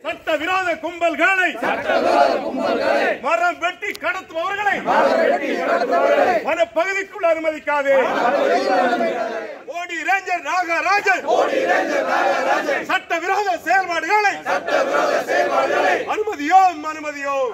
சட்ட விரோத கும்பல்களை மரம் வெட்டி கடத்துபவர்களை வன பகுதிக்குள் அனுமதிக்காது ஓடி ரேஞ்சர் நாகராஜன் சட்ட விரோத செயல்பாடுகளை அனுமதியோம் அனுமதியோம்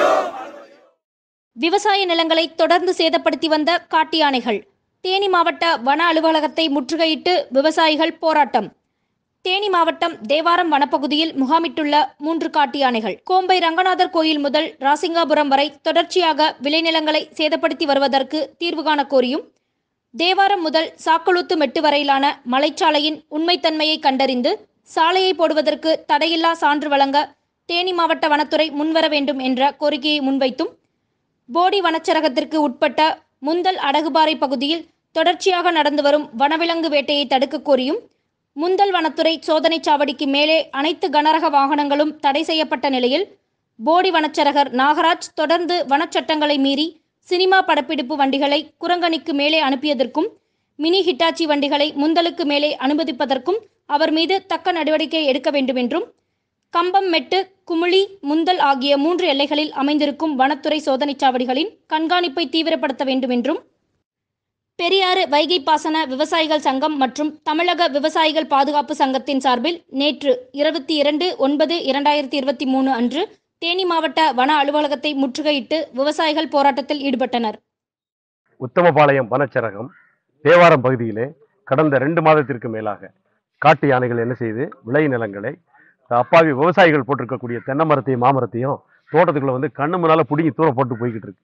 விவசாய நிலங்களை தொடர்ந்து சேதப்படுத்தி வந்த காட்டு யானைகள் தேனி மாவட்ட வன அலுவலகத்தை முற்றுகையிட்டு விவசாயிகள் போராட்டம் தேனி மாவட்டம் தேவாரம் வனப்பகுதியில் முகாமிட்டுள்ள மூன்று காட்டு யானைகள் கோம்பை ரங்கநாதர் கோயில் முதல் ராசிங்காபுரம் வரை தொடர்ச்சியாக விளைநிலங்களை சேதப்படுத்தி வருவதற்கு தீர்வு காண கோரியும் தேவாரம் முதல் சாக்கழுத்து மெட்டு வரையிலான மலைச்சாலையின் உண்மைத்தன்மையை கண்டறிந்து சாலையை போடுவதற்கு தடையில்லா சான்று வழங்க தேனி மாவட்ட வனத்துறை முன்வர வேண்டும் என்ற கோரிக்கையை முன்வைத்தும் போடி வனச்சரகத்திற்கு உட்பட்ட முந்தல் அடகுபாறை பகுதியில் தொடர்ச்சியாக நடந்து வரும் வனவிலங்கு வேட்டையை தடுக்க கோரியும் முந்தல் வனத்துறை சோதனைச் சாவடிக்கு மேலே அனைத்து கனரக வாகனங்களும் தடை செய்யப்பட்ட நிலையில் போடி வனச்சரகர் நாகராஜ் தொடர்ந்து வனச்சட்டங்களை மீறி சினிமா படப்பிடிப்பு வண்டிகளை குரங்கணிக்கு மேலே அனுப்பியதற்கும் மினி ஹிட்டாச்சி வண்டிகளை முந்தலுக்கு மேலே அனுமதிப்பதற்கும் அவர் மீது தக்க நடவடிக்கை எடுக்க வேண்டும் என்றும் கம்பம் மெட்டு குமிழி முந்தல் ஆகிய மூன்று எல்லைகளில் அமைந்திருக்கும் வனத்துறை சோதனைச் சாவடிகளின் கண்காணிப்பை தீவிரப்படுத்த வேண்டும் என்றும் பெரியாறு வைகை பாசன விவசாயிகள் சங்கம் மற்றும் தமிழக விவசாயிகள் பாதுகாப்பு சங்கத்தின் சார்பில் நேற்று இருபத்தி இரண்டு ஒன்பது இரண்டாயிரத்தி இருபத்தி மூணு அன்று தேனி மாவட்ட வன அலுவலகத்தை முற்றுகையிட்டு விவசாயிகள் போராட்டத்தில் ஈடுபட்டனர் உத்தமபாளையம் வனச்சரகம் தேவாரம் பகுதியிலே கடந்த ரெண்டு மாதத்திற்கு மேலாக காட்டு யானைகள் என்ன செய்து விளை நிலங்களை அப்பாவி விவசாயிகள் போட்டிருக்கக்கூடிய தென்னை மரத்தையும் மாமரத்தையும் தோட்டத்துக்குள்ள வந்து கண்ணு முன்னால பிடிங்கி தூரம் போட்டு போய்கிட்டு இருக்கு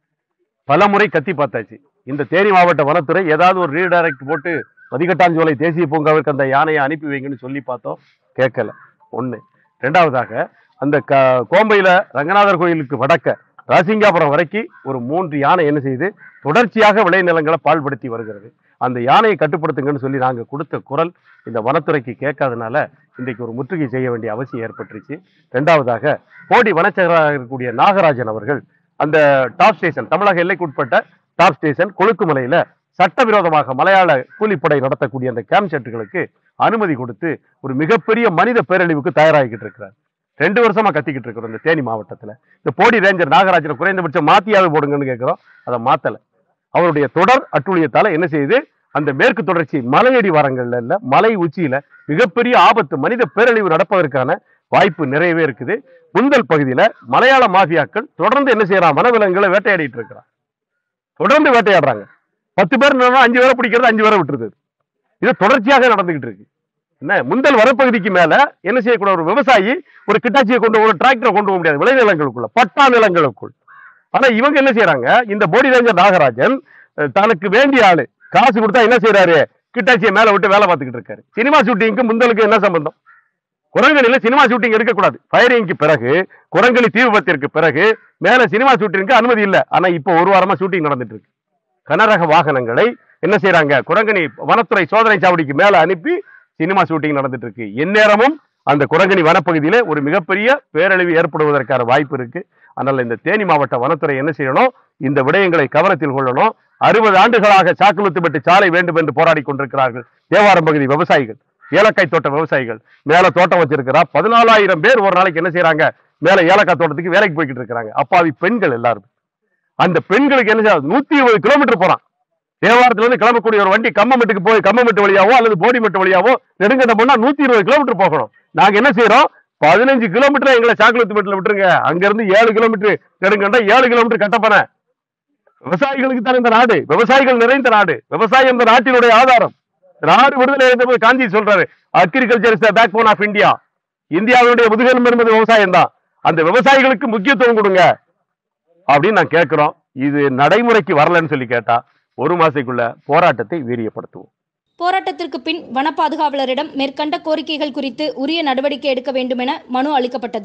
பல முறை கத்தி பார்த்தாச்சு இந்த தேனி மாவட்ட வனத்துறை ஏதாவது ஒரு ரீடைரக்ட் போட்டு மதிகட்டாஞ்சோலை தேசிய பூங்காவிற்கு அந்த யானையை அனுப்பி வைங்கன்னு சொல்லி பார்த்தோம் கேட்கல ஒண்ணு ரெண்டாவதாக அந்த க கோம்பையில ரங்கநாதர் கோயிலுக்கு வடக்க ராசிங்காபுரம் வரைக்கும் ஒரு மூன்று யானை என்ன செய்யுது தொடர்ச்சியாக விளைநிலங்களை பாழ்படுத்தி வருகிறது அந்த யானையை கட்டுப்படுத்துங்கன்னு சொல்லி நாங்கள் கொடுத்த குரல் இந்த வனத்துறைக்கு கேட்காதனால இன்றைக்கு ஒரு முற்றுகை செய்ய வேண்டிய அவசியம் ஏற்பட்டுருச்சு ரெண்டாவதாக போடி வனச்சகராக இருக்கக்கூடிய நாகராஜன் அவர்கள் அந்த டாப் ஸ்டேஷன் தமிழக எல்லைக்கு உட்பட்ட டாப் ஸ்டேஷன் கொழுக்குமலையில சட்டவிரோதமாக மலையாள கூலிப்படை நடத்தக்கூடிய அந்த கேம்ப் செட்டுகளுக்கு அனுமதி கொடுத்து ஒரு மிகப்பெரிய மனித பேரழிவுக்கு தயாராகிக்கிட்டு இருக்கிறார் ரெண்டு வருஷமா கத்திக்கிட்டு இருக்கிறோம் இந்த தேனி மாவட்டத்துல இந்த போடி ரேஞ்சர் நாகராஜனை குறைந்தபட்சம் மாத்தியாவது போடுங்கன்னு கேட்கிறோம் அதை மாத்தல அவருடைய தொடர் அட்டுழியத்தால என்ன செய்யுது அந்த மேற்கு தொடர்ச்சி மலையடி வாரங்கள்ல இல்ல மலை உச்சியில மிகப்பெரிய ஆபத்து மனித பேரழிவு நடப்பதற்கான வாய்ப்பு நிறையவே இருக்குது முந்தல் பகுதியில மலையாள மாஃபியாக்கள் தொடர்ந்து என்ன செய்யறான் வனவிலங்குகளை வேட்டையாடிட்டு இருக்கிறான் தொடர்ந்து வேட்டையாடுறாங்க பத்து பேர் நின்னா அஞ்சு பேரை பிடிக்கிறது அஞ்சு பேரை விட்டுருது இது தொடர்ச்சியாக நடந்துகிட்டு இருக்கு என்ன முந்தல் வரப்பகுதிக்கு மேல என்ன செய்யக்கூடாது ஒரு விவசாயி ஒரு கிட்டாச்சியை கொண்டு ஒரு டிராக்டரை கொண்டு போக முடியாது விளைநிலங்களுக்குள்ள பட்டா நிலங்களுக்குள் ஆனா இவங்க என்ன செய்யறாங்க இந்த போடி ரேஞ்சர் நாகராஜன் அஹ், தனக்கு வேண்டிய ஆளு காசு கொடுத்தா என்ன செய்யறாரு கிட்டாச்சியை மேல விட்டு வேலை பார்த்துக்கிட்டு இருக்காரு சினிமா ஷூட்டிங்க்கு முந்தலுக்கு என்ன சம்பந்தம் குரங்கணில சினிமா ஷூட்டிங் எடுக்கக்கூடாது ஃபயரிங்க்கு பிறகு குரங்கணி தீ விபத்திற்கு பிறகு மேல சினிமா ஷூட்டிங்க்கு அனுமதி இல்லை ஆனா இப்போ ஒரு வாரமா ஷூட்டிங் நடந்துட்டு இருக்கு கனரக வாகனங்களை என்ன செய்யறாங்க குரங்கணி வனத்துறை சோதனை சாவடிக்கு மேல அனுப்பி சினிமா ஷூட்டிங் நடந்துட்டு இருக்கு எந்நேரமும் அந்த குரங்கணி வனப்பகுதியில ஒரு மிகப்பெரிய பேரழிவு ஏற்படுவதற்கான வாய்ப்பு இருக்கு அதனால இந்த தேனி மாவட்ட வனத்துறை என்ன செய்யணும் இந்த விடயங்களை கவனத்தில் கொள்ளணும் அறுபது ஆண்டுகளாக சாக்குளுத்துப்பட்டு சாலை வேண்டும் என்று போராடி கொண்டிருக்கிறார்கள் தேவாரம் பகுதி விவசாயிகள் ஏலக்காய் தோட்ட விவசாயிகள் மேல தோட்டம் வச்சிருக்கிறா பதினாலாயிரம் பேர் ஒரு நாளைக்கு என்ன செய்யறாங்க மேல ஏலக்காய் தோட்டத்துக்கு வேலைக்கு போய்கிட்டு இருக்காங்க அப்பாவி பெண்கள் எல்லாரும் அந்த பெண்களுக்கு என்ன செய்ய நூத்தி இருபது கிலோமீட்டர் போறான் தேவாரத்துல இருந்து கிளம்பக்கூடிய ஒரு வண்டி கம்மமெட்டுக்கு போய் கம்மமெட்டு வழியாவோ அல்லது போடிமெட்டு வழியாவோ நெடுங்கண்டம் போனா நூத்தி இருபது கிலோமீட்டர் போகணும் நாங்க என்ன செய்யறோம் பதினஞ்சு கிலோமீட்டர் எங்களை சாக்குளத்து மெட்டில் விட்டுருங்க அங்க இருந்து ஏழு கிலோமீட்டர் நெடுங்கண்டம் ஏழு கிலோமீட்டர் கட்டப்பன விவசாயிகளுக்கு தான் இந்த நாடு விவசாயிகள் நிறைந்த நாடு விவசாயம் இந்த நாட்டினுடைய ஆதாரம் நாடு விடுதலை அடைந்தபோது காந்தி சொல்றாரு agriculture is backbone of India இந்தியாவினுடைய முதுகெலும்பு என்பது விவசாயம் தான் அந்த விவசாயிகளுக்கு முக்கியத்துவம் கொடுங்க அப்படின்னு நான் கேட்கிறோம் இது நடைமுறைக்கு வரலன்னு சொல்லி கேட்டா ஒரு மாசத்துக்குள்ள போராட்டத்தை வீரியப்படுத்துவோம் போராட்டத்திற்கு பின் வன பாதுகாவலரிடம் மேற்கண்ட கோரிக்கைகள் குறித்து உரிய நடவடிக்கை எடுக்க வேண்டுமென மனு அளிக்கப்பட்டது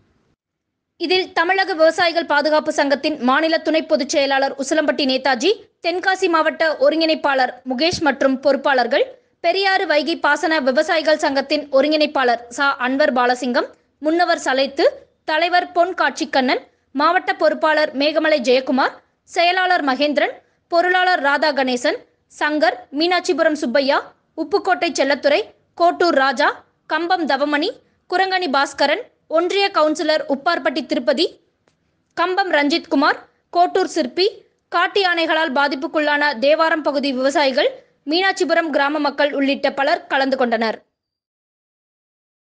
இதில் தமிழக விவசாயிகள் பாதுகாப்பு சங்கத்தின் மாநில துணை பொதுச் செயலாளர் உசிலம்பட்டி நேதாஜி தென்காசி மாவட்ட ஒருங்கிணைப்பாளர் முகேஷ் மற்றும் பொறுப்பாளர்கள் பெரியாறு வைகை பாசன விவசாயிகள் சங்கத்தின் ஒருங்கிணைப்பாளர் சா அன்வர் பாலசிங்கம் முன்னவர் சலைத்து தலைவர் பொன் காட்சிக்கண்ணன் மாவட்ட பொறுப்பாளர் மேகமலை ஜெயக்குமார் செயலாளர் மகேந்திரன் பொருளாளர் ராதா கணேசன் சங்கர் மீனாட்சிபுரம் சுப்பையா உப்புக்கோட்டை செல்லத்துறை கோட்டூர் ராஜா கம்பம் தவமணி குரங்கணி பாஸ்கரன் ஒன்றிய கவுன்சிலர் உப்பார்பட்டி திருப்பதி கம்பம் ரஞ்சித் குமார் கோட்டூர் சிற்பி காட்டு யானைகளால் பாதிப்புக்குள்ளான தேவாரம் பகுதி விவசாயிகள் மீனாட்சிபுரம் கிராம மக்கள் உள்ளிட்ட பலர் கலந்து கொண்டனர்